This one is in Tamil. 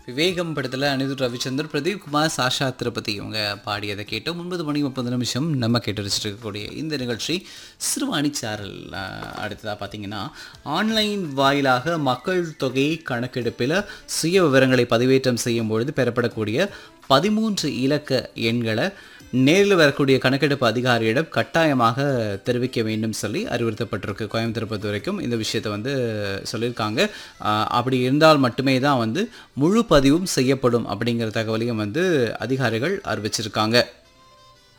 விவேகம் படத்தில் அனிருத் ரவிச்சந்தர் பிரதீப் குமார் சாஷா திருப்பதி இவங்க பாடியதை கேட்டோம் ஒன்பது மணி முப்பது நிமிஷம் நம்ம கேட்டு ரசிச்சுட்டு இருக்கக்கூடிய இந்த நிகழ்ச்சி சிறுவாணி சாரல் அடுத்ததாக பார்த்தீங்கன்னா ஆன்லைன் வாயிலாக மக்கள் தொகை கணக்கெடுப்பில் சுய விவரங்களை பதிவேற்றம் செய்யும் பொழுது பெறப்படக்கூடிய பதிமூன்று இலக்க எண்களை நேரில் வரக்கூடிய கணக்கெடுப்பு அதிகாரியிடம் கட்டாயமாக தெரிவிக்க வேண்டும் சொல்லி அறிவுறுத்தப்பட்டிருக்கு கோயம்புத்தூர் பொறுத்த வரைக்கும் இந்த விஷயத்தை வந்து சொல்லியிருக்காங்க ஆஹ் அப்படி இருந்தால் மட்டுமே தான் வந்து முழு பதிவும் செய்யப்படும் அப்படிங்கிற தகவலையும் வந்து அதிகாரிகள் அறிவிச்சிருக்காங்க